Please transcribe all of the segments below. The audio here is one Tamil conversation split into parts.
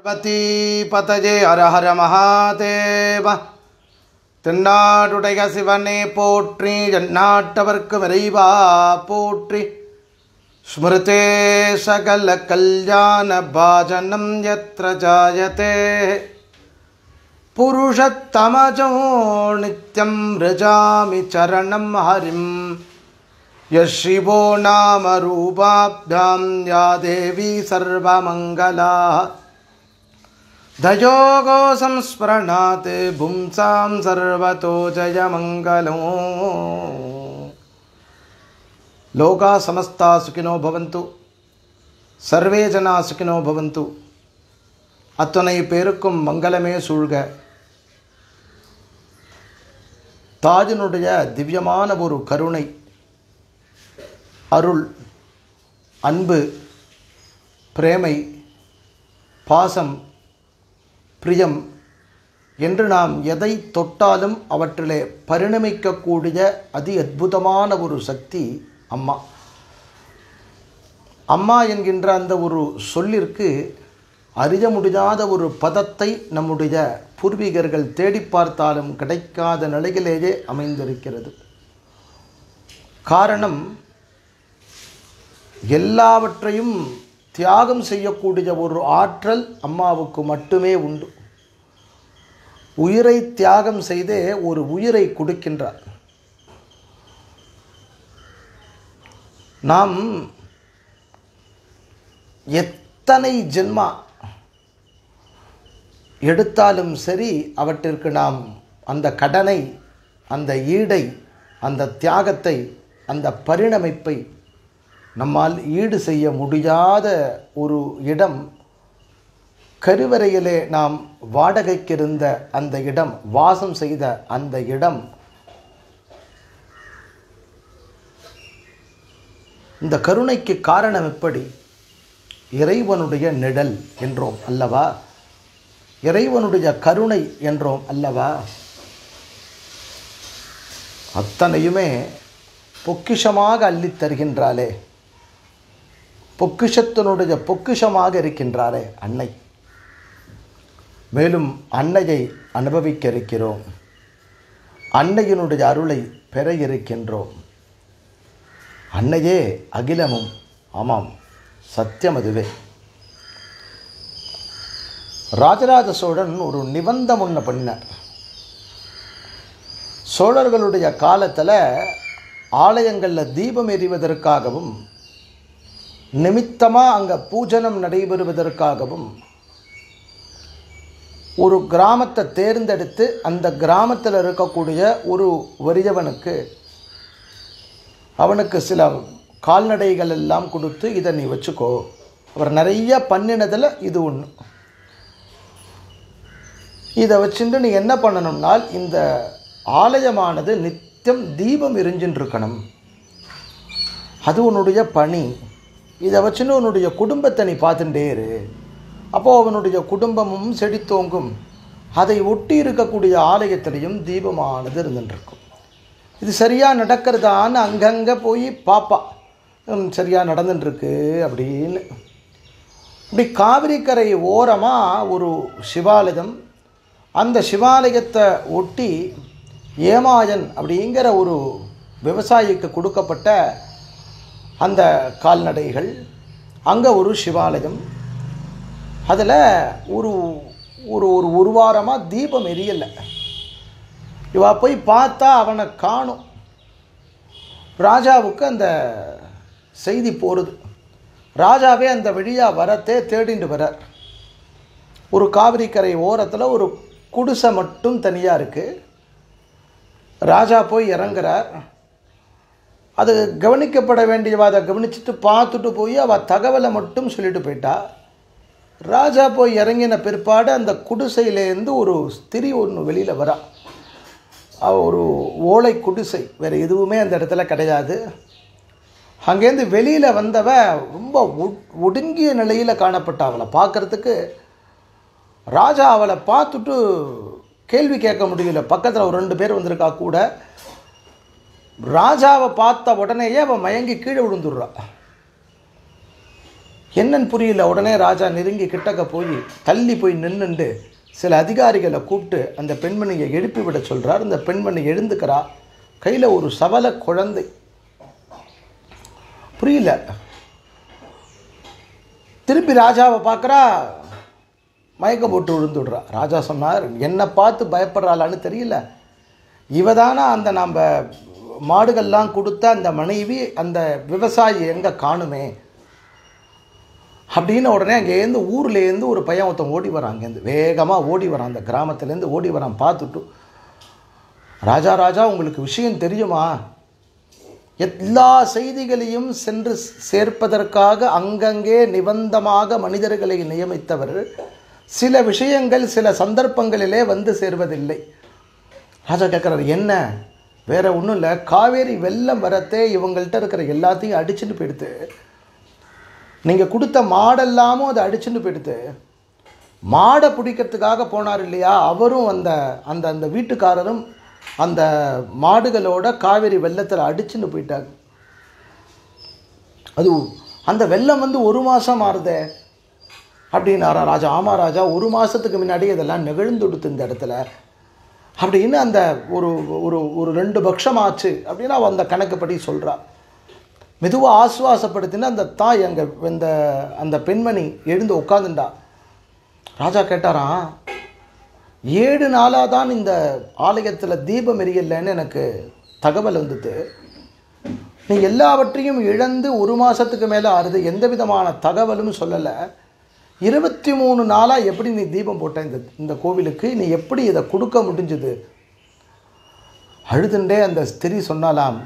பதி பதஜே ஹர ஹர மகாதேவ தென்னாடுடைய சிவனே போற்றி எந்நாட்டவர்க்கு விரைவா போற்றி ஸ்மிருதே சகல கல்யாண பாஜனம் யத்ர ஜாயதே புருஷத்தமஜோ நித்யம் ரஜாமி சரணம் ஹரிம் यशिवो नाम रूपाभ्यां या देवी सर्वमङ्गला धयोगो संस्मरणात् पुंसां सर्वतो जयमङ्गलो लोका समस्ता सुखिनो भवन्तु சர்வே ஜனா சுகினோ பவந்து அத்தனை பேருக்கும் மங்களமே சூழ்க தாஜினுடைய திவ்யமான ஒரு கருணை அருள் அன்பு பிரேமை பாசம் பிரியம் என்று நாம் எதை தொட்டாலும் அவற்றிலே பரிணமிக்கக்கூடிய அதி அற்புதமான ஒரு சக்தி அம்மா அம்மா என்கின்ற அந்த ஒரு சொல்லிற்கு அறிய முடியாத ஒரு பதத்தை நம்முடைய பூர்வீகர்கள் தேடி பார்த்தாலும் கிடைக்காத நிலையிலேயே அமைந்திருக்கிறது காரணம் எல்லாவற்றையும் தியாகம் செய்யக்கூடிய ஒரு ஆற்றல் அம்மாவுக்கு மட்டுமே உண்டு உயிரை தியாகம் செய்தே ஒரு உயிரை கொடுக்கின்றார் நாம் எத்தனை ஜென்மா எடுத்தாலும் சரி அவற்றிற்கு நாம் அந்த கடனை அந்த ஈடை அந்த தியாகத்தை அந்த பரிணமிப்பை நம்மால் ஈடு செய்ய முடியாத ஒரு இடம் கருவறையிலே நாம் வாடகைக்கிருந்த அந்த இடம் வாசம் செய்த அந்த இடம் இந்த கருணைக்கு காரணம் எப்படி இறைவனுடைய நிழல் என்றோம் அல்லவா இறைவனுடைய கருணை என்றோம் அல்லவா அத்தனையுமே பொக்கிஷமாக அள்ளித் தருகின்றாளே பொக்கிஷத்தினுடைய பொக்கிஷமாக இருக்கின்றாரே அன்னை மேலும் அன்னையை அனுபவிக்க இருக்கிறோம் அன்னையினுடைய அருளை பெற இருக்கின்றோம் அன்னையே அகிலமும் ஆமாம் சத்தியம் அதுவே ராஜராஜ சோழன் ஒரு நிபந்தம் ஒன்று பண்ணினார் சோழர்களுடைய காலத்தில் ஆலயங்களில் தீபம் எறிவதற்காகவும் நிமித்தமாக அங்கே பூஜனம் நடைபெறுவதற்காகவும் ஒரு கிராமத்தை தேர்ந்தெடுத்து அந்த கிராமத்தில் இருக்கக்கூடிய ஒரு வறியவனுக்கு அவனுக்கு சில கால்நடைகள் எல்லாம் கொடுத்து இதை நீ வச்சுக்கோ அவர் நிறைய பண்ணினதில் இது ஒன்று இதை வச்சுட்டு நீ என்ன பண்ணணும்னால் இந்த ஆலயமானது நித்தியம் தீபம் எரிஞ்சுட்டு இருக்கணும் அது உன்னுடைய பணி இதை வச்சுன்னு உன்னுடைய குடும்பத்தை நீ பார்த்துட்டே இரு அப்போது அவனுடைய குடும்பமும் செடித்தோங்கும் அதை ஒட்டி இருக்கக்கூடிய ஆலயத்திலையும் தீபமானது இருந்துட்டுருக்கும் இது சரியாக நடக்கிறதான்னு அங்கங்கே போய் பார்ப்பா சரியாக நடந்துட்டுருக்கு அப்படின்னு இப்படி காவிரிக்கரை ஓரமாக ஒரு சிவாலயம் அந்த சிவாலயத்தை ஒட்டி ஏமாயன் அப்படிங்கிற ஒரு விவசாயிக்கு கொடுக்கப்பட்ட அந்த கால்நடைகள் அங்கே ஒரு சிவாலயம் அதில் ஒரு ஒரு ஒரு ஒரு வாரமாக தீபம் எரியலை இவா போய் பார்த்தா அவனை காணும் ராஜாவுக்கு அந்த செய்தி போகிறது ராஜாவே அந்த வழியாக வரத்தே தேடிண்டு வரார் ஒரு காவிரிக்கரை ஓரத்தில் ஒரு குடிசை மட்டும் தனியாக இருக்குது ராஜா போய் இறங்குறார் அது கவனிக்கப்பட வேண்டியவா அதை கவனிச்சுட்டு பார்த்துட்டு போய் அவள் தகவலை மட்டும் சொல்லிட்டு போயிட்டா ராஜா போய் இறங்கின பிற்பாடு அந்த குடிசையிலேருந்து ஒரு ஸ்திரி ஒன்று வெளியில் வரா அவ ஒரு ஓலை குடிசை வேறு எதுவுமே அந்த இடத்துல கிடையாது அங்கேருந்து வெளியில் வந்தவ ரொம்ப ஒடுங்கிய நிலையில் காணப்பட்ட அவளை பார்க்குறதுக்கு ராஜா அவளை பார்த்துட்டு கேள்வி கேட்க முடியல பக்கத்தில் ஒரு ரெண்டு பேர் வந்திருக்கா கூட ராஜாவை பார்த்த உடனேயே அவன் மயங்கி கீழே விழுந்துடுறா என்னன்னு புரியல உடனே ராஜா நெருங்கி கிட்டக்க போய் தள்ளி போய் நின்னுண்டு சில அதிகாரிகளை கூப்பிட்டு அந்த பெண்மணியை எழுப்பி விட சொல்றார் அந்த பெண்மணி எழுந்துக்கிறா கையில் ஒரு சவல குழந்தை புரியல திருப்பி ராஜாவை பார்க்குறா மயக்கம் போட்டு விழுந்துடுறா ராஜா சொன்னார் என்னை பார்த்து பயப்படுறாளான்னு தெரியல இவ தானே அந்த நம்ம மாடுகள்லாம் கொடுத்த அந்த மனைவி அந்த விவசாயி எங்கே காணுமே அப்படின்னு உடனே அங்கேருந்து ஊர்லேருந்து ஒரு பையன் ஒருத்தன் ஓடி வரான் அங்கேருந்து வேகமாக ஓடி வரான் அந்த கிராமத்துலேருந்து ஓடி வரான் பார்த்துட்டு ராஜா ராஜா உங்களுக்கு விஷயம் தெரியுமா எல்லா செய்திகளையும் சென்று சேர்ப்பதற்காக அங்கங்கே நிபந்தமாக மனிதர்களை நியமித்தவர் சில விஷயங்கள் சில சந்தர்ப்பங்களிலே வந்து சேர்வதில்லை ராஜா கேட்குறாரு என்ன வேற ஒன்றும் இல்லை காவேரி வெள்ளம் வரத்தே இவங்கள்ட்ட இருக்கிற எல்லாத்தையும் அடிச்சுட்டு போயிடுத்து நீங்கள் கொடுத்த மாடெல்லாமும் அதை அடிச்சுட்டு போயிடுத்து மாடை பிடிக்கிறதுக்காக போனார் இல்லையா அவரும் அந்த அந்த அந்த வீட்டுக்காரரும் அந்த மாடுகளோட காவேரி வெள்ளத்தில் அடிச்சுன்னு போயிட்டாங்க அது அந்த வெள்ளம் வந்து ஒரு மாதம் மாறுதே அப்படின்னாரா ராஜா ஆமாம் ராஜா ஒரு மாதத்துக்கு முன்னாடி இதெல்லாம் நிகழ்ந்துடுத்து இந்த இடத்துல அப்படின்னு அந்த ஒரு ஒரு ஒரு ரெண்டு பக்ஷம் ஆச்சு அப்படின்னு அவன் அந்த கணக்குப்படி சொல்கிறா மெதுவாக ஆசுவாசப்படுத்தினா அந்த தாய் அங்கே இந்த அந்த பெண்மணி எழுந்து உட்காந்துண்டா ராஜா கேட்டாராம் ஏழு நாளாக தான் இந்த ஆலயத்தில் தீபம் எரியலைன்னு எனக்கு தகவல் வந்தது நீ எல்லாவற்றையும் இழந்து ஒரு மாதத்துக்கு மேலே ஆறுது எந்த விதமான தகவலும் சொல்லலை இருபத்தி மூணு நாளாக எப்படி நீ தீபம் போட்ட இந்த இந்த கோவிலுக்கு நீ எப்படி இதை கொடுக்க முடிஞ்சுது அழுதுண்டே அந்த ஸ்திரீ சொன்னாலாம்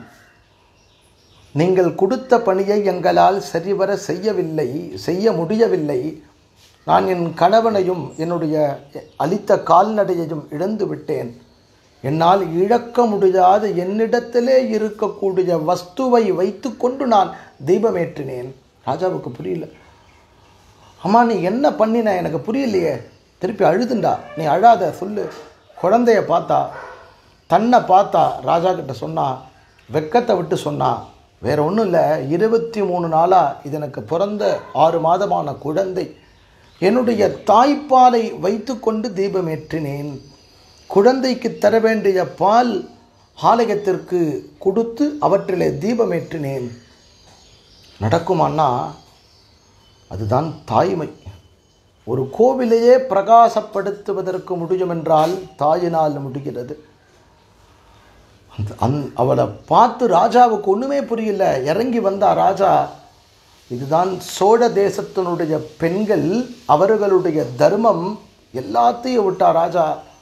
நீங்கள் கொடுத்த பணியை எங்களால் சரிவர செய்யவில்லை செய்ய முடியவில்லை நான் என் கணவனையும் என்னுடைய அளித்த கால்நடையையும் இழந்து விட்டேன் என்னால் இழக்க முடியாத என்னிடத்திலே இருக்கக்கூடிய வஸ்துவை வைத்துக்கொண்டு நான் தீபமேற்றினேன் ராஜாவுக்கு புரியல அம்மா நீ என்ன பண்ணின எனக்கு புரியலையே திருப்பி அழுதுண்டா நீ அழாத சொல்லு குழந்தைய பார்த்தா தன்னை பார்த்தா ராஜா கிட்ட சொன்னா வெக்கத்தை விட்டு சொன்னா வேற ஒன்றும் இல்லை இருபத்தி மூணு நாளாக இது எனக்கு பிறந்த ஆறு மாதமான குழந்தை என்னுடைய தாய்ப்பாலை வைத்துக்கொண்டு தீபமேற்றினேன் குழந்தைக்கு தர வேண்டிய பால் ஆலயத்திற்கு கொடுத்து அவற்றிலே தீபமேற்றினேன் நடக்குமான்னா அதுதான் தாய்மை ஒரு கோவிலையே பிரகாசப்படுத்துவதற்கு முடியும் என்றால் தாயினால் முடிகிறது அந்த அந் அவளை பார்த்து ராஜாவுக்கு ஒன்றுமே புரியல இறங்கி வந்தா ராஜா இதுதான் சோழ தேசத்தினுடைய பெண்கள் அவர்களுடைய தர்மம் எல்லாத்தையும் விட்டா ராஜா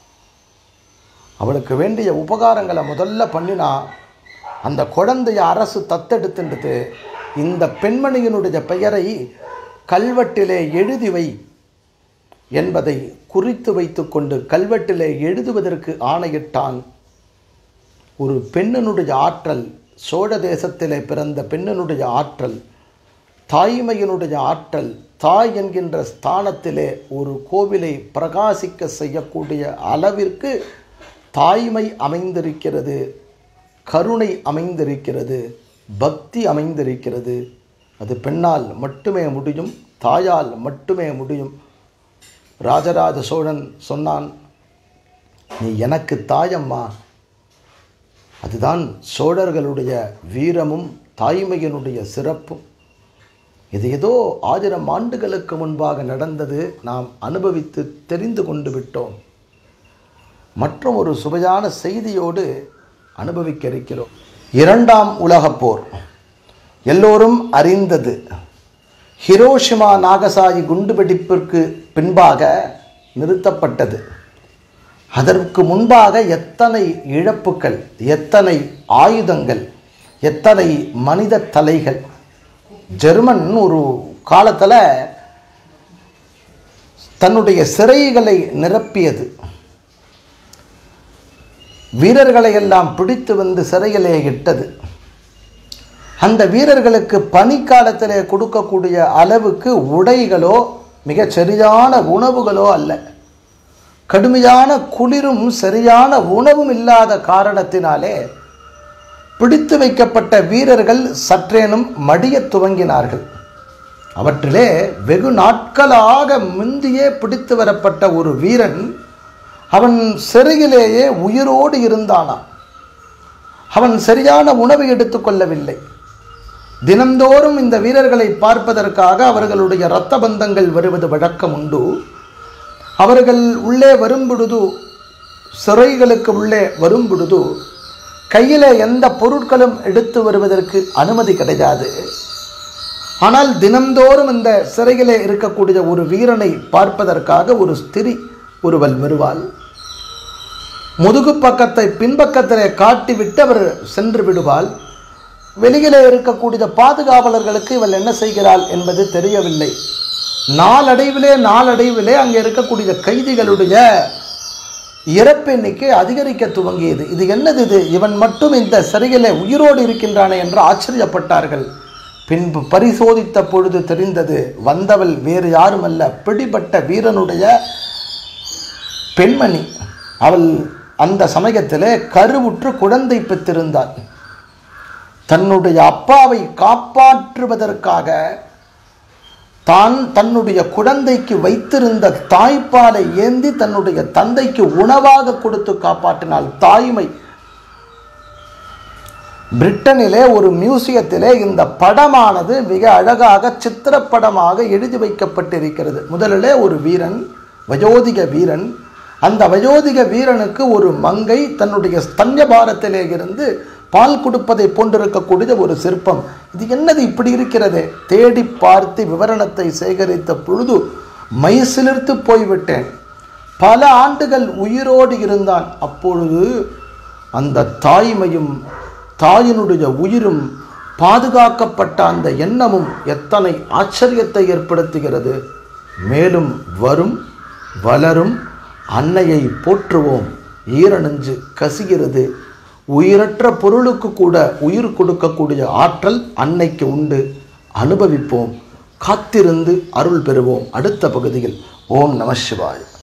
அவளுக்கு வேண்டிய உபகாரங்களை முதல்ல பண்ணினா அந்த குழந்தைய அரசு தத்தெடுத்துன்றது இந்த பெண்மணியினுடைய பெயரை கல்வெட்டிலே எழுதி வை என்பதை குறித்து வைத்துக்கொண்டு கல்வெட்டிலே எழுதுவதற்கு ஆணையிட்டான் ஒரு பெண்ணினுடைய ஆற்றல் சோழ தேசத்திலே பிறந்த பெண்ணினுடைய ஆற்றல் தாய்மையினுடைய ஆற்றல் தாய் என்கின்ற ஸ்தானத்திலே ஒரு கோவிலை பிரகாசிக்க செய்யக்கூடிய அளவிற்கு தாய்மை அமைந்திருக்கிறது கருணை அமைந்திருக்கிறது பக்தி அமைந்திருக்கிறது அது பெண்ணால் மட்டுமே முடியும் தாயால் மட்டுமே முடியும் ராஜராஜ சோழன் சொன்னான் நீ எனக்கு தாயம்மா அதுதான் சோழர்களுடைய வீரமும் தாய்மையினுடைய சிறப்பும் இது ஏதோ ஆயிரம் ஆண்டுகளுக்கு முன்பாக நடந்தது நாம் அனுபவித்து தெரிந்து கொண்டு விட்டோம் மற்றும் ஒரு சுவையான செய்தியோடு அனுபவிக்க இருக்கிறோம் இரண்டாம் உலகப் போர் எல்லோரும் அறிந்தது ஹிரோஷிமா நாகசாயி குண்டுவெடிப்பிற்கு பின்பாக நிறுத்தப்பட்டது அதற்கு முன்பாக எத்தனை இழப்புக்கள் எத்தனை ஆயுதங்கள் எத்தனை மனித தலைகள் ஜெர்மன் ஒரு காலத்தில் தன்னுடைய சிறைகளை நிரப்பியது வீரர்களை எல்லாம் பிடித்து வந்து சிறையிலே இட்டது அந்த வீரர்களுக்கு பனிக்காலத்திலே கொடுக்கக்கூடிய அளவுக்கு உடைகளோ மிகச் சரியான உணவுகளோ அல்ல கடுமையான குளிரும் சரியான உணவும் இல்லாத காரணத்தினாலே பிடித்து வைக்கப்பட்ட வீரர்கள் சற்றேனும் மடியத் துவங்கினார்கள் அவற்றிலே வெகு நாட்களாக முந்தியே பிடித்து வரப்பட்ட ஒரு வீரன் அவன் சிறையிலேயே உயிரோடு இருந்தானாம் அவன் சரியான உணவு எடுத்துக்கொள்ளவில்லை தினந்தோறும் இந்த வீரர்களை பார்ப்பதற்காக அவர்களுடைய இரத்த பந்தங்கள் வருவது வழக்கம் உண்டு அவர்கள் உள்ளே வரும் பொழுது சிறைகளுக்கு உள்ளே வரும் பொழுது கையில் எந்த பொருட்களும் எடுத்து வருவதற்கு அனுமதி கிடையாது ஆனால் தினந்தோறும் இந்த சிறையிலே இருக்கக்கூடிய ஒரு வீரனை பார்ப்பதற்காக ஒரு ஸ்திரி ஒருவள் வருவாள் முதுகு பக்கத்தை பின்பக்கத்திலே காட்டிவிட்டு அவர் சென்று விடுவாள் வெளியிலே இருக்கக்கூடிய பாதுகாவலர்களுக்கு இவள் என்ன செய்கிறாள் என்பது தெரியவில்லை நாளடைவிலே நாளடைவிலே அங்கே இருக்கக்கூடிய கைதிகளுடைய இறப்பு எண்ணிக்கை அதிகரிக்க துவங்கியது இது என்னது இது இவன் மட்டும் இந்த சிறையிலே உயிரோடு இருக்கின்றானே என்று ஆச்சரியப்பட்டார்கள் பின்பு பரிசோதித்த பொழுது தெரிந்தது வந்தவள் வேறு யாருமல்ல பிடிபட்ட வீரனுடைய பெண்மணி அவள் அந்த சமயத்திலே கருவுற்று குழந்தை பெற்றிருந்தாள் தன்னுடைய அப்பாவை காப்பாற்றுவதற்காக தான் தன்னுடைய குழந்தைக்கு வைத்திருந்த தாய்ப்பாலை ஏந்தி தன்னுடைய தந்தைக்கு உணவாக கொடுத்து காப்பாற்றினாள் தாய்மை பிரிட்டனிலே ஒரு மியூசியத்திலே இந்த படமானது மிக அழகாக சித்திரப்படமாக எழுதி வைக்கப்பட்டிருக்கிறது முதலிலே ஒரு வீரன் வயோதிக வீரன் அந்த வயோதிக வீரனுக்கு ஒரு மங்கை தன்னுடைய ஸ்தன்யபாரத்திலே இருந்து பால் கொடுப்பதை போன்றிருக்கக்கூடிய ஒரு சிற்பம் இது என்னது இப்படி இருக்கிறதே தேடி பார்த்து விவரணத்தை சேகரித்த பொழுது மைசிலிர்த்து போய்விட்டேன் பல ஆண்டுகள் உயிரோடு இருந்தான் அப்பொழுது அந்த தாய்மையும் தாயினுடைய உயிரும் பாதுகாக்கப்பட்ட அந்த எண்ணமும் எத்தனை ஆச்சரியத்தை ஏற்படுத்துகிறது மேலும் வரும் வளரும் அன்னையை போற்றுவோம் ஈரணிஞ்சு கசிகிறது உயிரற்ற பொருளுக்கு கூட உயிர் கொடுக்கக்கூடிய ஆற்றல் அன்னைக்கு உண்டு அனுபவிப்போம் காத்திருந்து அருள் பெறுவோம் அடுத்த பகுதியில் ஓம் நம சிவாய்